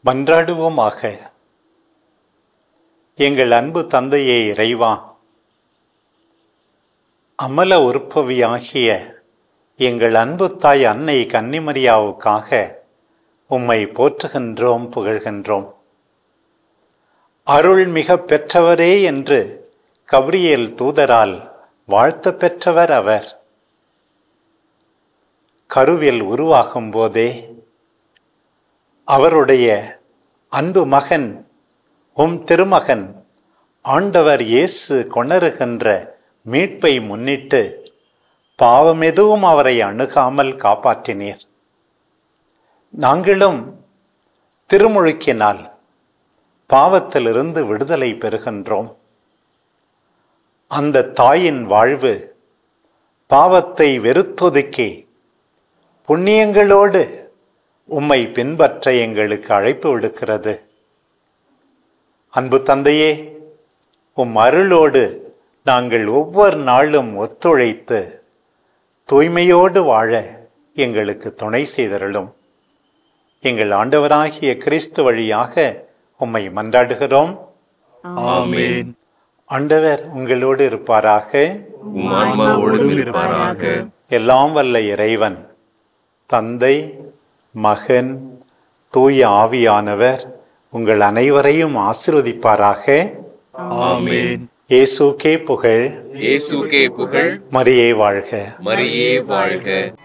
மன்றாடுவோமாக எங்கள் அன்பு தந்தையே இறைவா அமல உற்பவியாகிய எங்கள் அன்பு தாய் அன்னை கன்னிமரியாவுக்காக உம்மை போற்றுகின்றோம் புகழ்கின்றோம் அருள் மிக பெற்றவரே என்று கபிரியேல் தூதரால் வாழ்த்து பெற்றவர் அவர் கருவில் உருவாகும் போதே அவருடைய அன்பு மகன் உம் திருமகன் ஆண்டவர் இயேசு கொணருகின்ற மீட்பை முன்னிட்டு பாவம் எதுவும் அவரை அணுகாமல் காப்பாற்றினீர் நாங்களும் திருமுழுக்கினால் பாவத்திலிருந்து விடுதலை பெறுகின்றோம் அந்த தாயின் வாழ்வு பாவத்தை வெறுத்தொதுக்கி புண்ணியங்களோடு உம்மை பின்பற்ற எங்களுக்கு அழைப்பு விடுக்கிறது அன்பு தந்தையே உம் அருளோடு நாங்கள் ஒவ்வொரு நாளும் ஒத்துழைத்து தூய்மையோடு வாழ எங்களுக்கு துணை செய்தருளும் எங்கள் ஆண்டவராகிய கிறிஸ்து வழியாக உம்மை மன்றாடுகிறோம் ஆமென் ஆண்டவர் உங்களோடு இருப்பாராக உம் ஆன்மாவோடும் இருப்பாராக எல்லாம் வல்ல இறைவன் தந்தை மகன் தூய ஆவியானவர் உங்கள் அனைவரையும் ஆசீர்வதிப்பாராக ஆமென் இயேசுக்கே புகழ் இயேசுக்கே புகழ் மரியே வாழ்க மரியே வாழ்க